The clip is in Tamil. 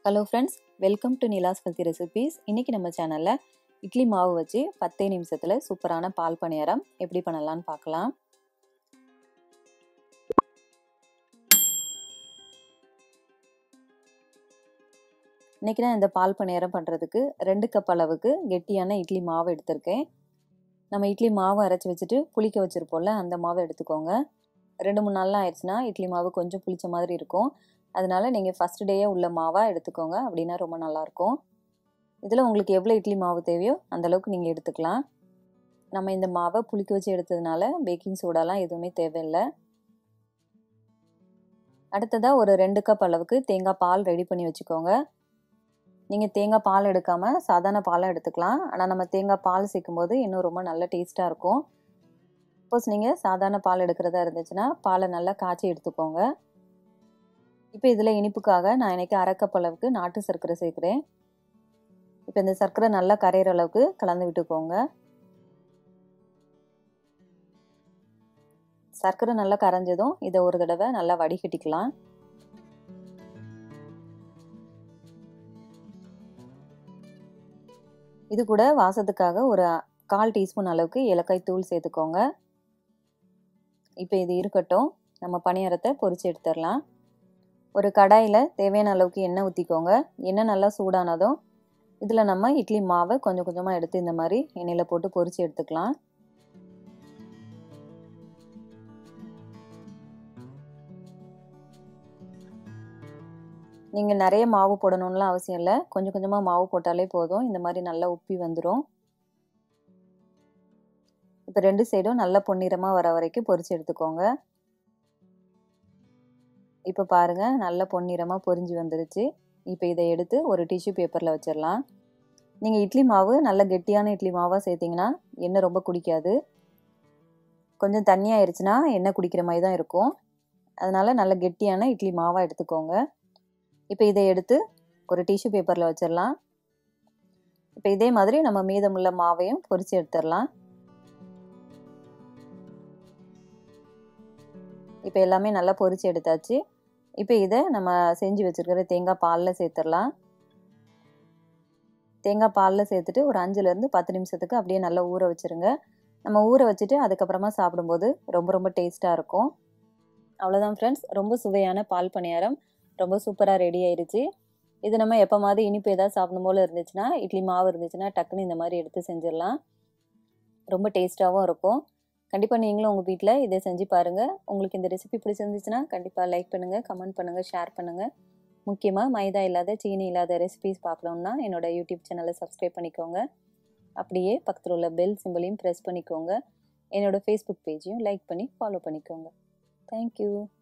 hello friends welcome to Nila's healthy recipes இன்றைக்கி நம்ம சேனலில் இட்லி மாவு வச்சு பத்தே நிமிஷத்தில் சூப்பரான பால் பணியாரம் எப்படி பண்ணலான்னு பார்க்கலாம் இன்றைக்கி நான் இந்த பால் பணியாரம் பண்ணுறதுக்கு ரெண்டு கப் அளவுக்கு கெட்டியான இட்லி மாவு எடுத்திருக்கேன் நம்ம இட்லி மாவு அரைச்சி வச்சுட்டு புளிக்க வச்சுருப்போம்ல அந்த மாவை எடுத்துக்கோங்க ரெண்டு மூணு நாள்லாம் ஆயிடுச்சுன்னா இட்லி மாவு கொஞ்சம் புளிச்ச மாதிரி இருக்கும் அதனால் நீங்கள் ஃபஸ்ட் டேயே உள்ள மாவாக எடுத்துக்கோங்க அப்படின்னா ரொம்ப நல்லாயிருக்கும் இதில் உங்களுக்கு எவ்வளோ இட்லி மாவு தேவையோ அந்தளவுக்கு நீங்கள் எடுத்துக்கலாம் நம்ம இந்த மாவை புளிக்க வச்சு எடுத்ததுனால பேக்கிங் சோடாலாம் எதுவுமே தேவையில்லை அடுத்ததாக ஒரு ரெண்டு கப் அளவுக்கு தேங்காய் பால் ரெடி பண்ணி வச்சுக்கோங்க நீங்கள் தேங்காய் பால் எடுக்காமல் சாதாரண பாலாக எடுத்துக்கலாம் ஆனால் நம்ம தேங்காய் பால் சேர்க்கும் போது இன்னும் ரொம்ப நல்ல டேஸ்ட்டாக இருக்கும் சப்போஸ் நீங்கள் சாதாரண பால் எடுக்கிறதா இருந்துச்சுன்னா பாலை நல்லா காய்ச்சி எடுத்துக்கோங்க இப்போ இதில் இனிப்புக்காக நான் இன்றைக்கி அரைக்கப் அளவுக்கு நாட்டு சர்க்கரை சேர்க்குறேன் இப்போ இந்த சர்க்கரை நல்லா கரையிற அளவுக்கு கலந்து விட்டுக்கோங்க சர்க்கரை நல்லா கரைஞ்சதும் இதை ஒரு தடவை நல்லா வடிகட்டிக்கலாம் இது கூட வாசத்துக்காக ஒரு கால் டீஸ்பூன் அளவுக்கு ஏலக்காய் தூள் சேர்த்துக்கோங்க இப்போ இது இருக்கட்டும் நம்ம பணியாரத்தை பொரிச்சு எடுத்துடலாம் ஒரு கடாயில் தேவையான அளவுக்கு எண்ணெய் ஊற்றிக்கோங்க எண்ணெய் நல்லா சூடானதும் இதில் நம்ம இட்லி மாவை கொஞ்சம் கொஞ்சமாக எடுத்து இந்த மாதிரி எண்ணெயில் போட்டு பொரிச்சு எடுத்துக்கலாம் நீங்கள் நிறைய மாவு போடணும்லாம் அவசியம் இல்லை கொஞ்சம் கொஞ்சமாக மாவு போட்டாலே போதும் இந்த மாதிரி நல்லா உப்பி வந்துடும் இப்போ ரெண்டு சைடும் நல்லா பொன்னிறமாக வர வரைக்கும் பொரிச்சு எடுத்துக்கோங்க இப்போ பாருங்கள் நல்ல பொன்னிறமாக பொரிஞ்சு வந்துருச்சு இப்போ இதை எடுத்து ஒரு டிஷ்யூ பேப்பரில் வச்சிடலாம் நீங்கள் இட்லி மாவு நல்ல கெட்டியான இட்லி மாவாக சேர்த்திங்கன்னா எண்ணெய் ரொம்ப குடிக்காது கொஞ்சம் தண்ணியாயிருச்சுன்னா எண்ணெய் குடிக்கிற மாதிரி தான் இருக்கும் அதனால் நல்ல கெட்டியான இட்லி மாவாக எடுத்துக்கோங்க இப்போ இதை எடுத்து ஒரு டிஷ்யூ பேப்பரில் வச்சிடலாம் இப்போ இதே மாதிரி நம்ம மீதமுள்ள மாவையும் பொரித்து எடுத்துடலாம் இப்போ எல்லாமே நல்லா பொரித்து எடுத்தாச்சு இப்போ இதை நம்ம செஞ்சு வச்சுருக்கிற தேங்காய் பாலில் சேர்த்துடலாம் தேங்காய் பாலில் சேர்த்துட்டு ஒரு அஞ்சுலேருந்து பத்து நிமிஷத்துக்கு அப்படியே நல்லா ஊற வச்சுருங்க நம்ம ஊற வச்சுட்டு அதுக்கப்புறமா சாப்பிடும்போது ரொம்ப ரொம்ப டேஸ்ட்டாக இருக்கும் அவ்வளோதான் ஃப்ரெண்ட்ஸ் ரொம்ப சுவையான பால் பணியாரம் ரொம்ப சூப்பராக ரெடி ஆயிடுச்சு இது நம்ம எப்போ மாதிரி இனிப்பு ஏதாவது சாப்பிடும் போல் இருந்துச்சுன்னா இட்லி மாவு இருந்துச்சுன்னா டக்குன்னு இந்த மாதிரி எடுத்து செஞ்சிடலாம் ரொம்ப டேஸ்ட்டாகவும் இருக்கும் கண்டிப்பாக நீங்களும் உங்கள் வீட்டில் இதை செஞ்சு பாருங்கள் உங்களுக்கு இந்த ரெசிபி பிடிச்சிருந்துச்சுன்னா கண்டிப்பாக லைக் பண்ணுங்கள் கமெண்ட் பண்ணுங்கள் ஷேர் பண்ணுங்கள் முக்கியமாக மைதா இல்லாத சீனி இல்லாத ரெசிபிஸ் பார்க்கணுன்னா என்னோடய யூடியூப் சேனலை சப்ஸ்கிரைப் பண்ணிக்கோங்க அப்படியே பக்கத்தில் உள்ள பெல் சிம்பிளையும் ப்ரெஸ் பண்ணிக்கோங்க என்னோடய ஃபேஸ்புக் பேஜையும் லைக் பண்ணி ஃபாலோ பண்ணிக்கோங்க தேங்க்யூ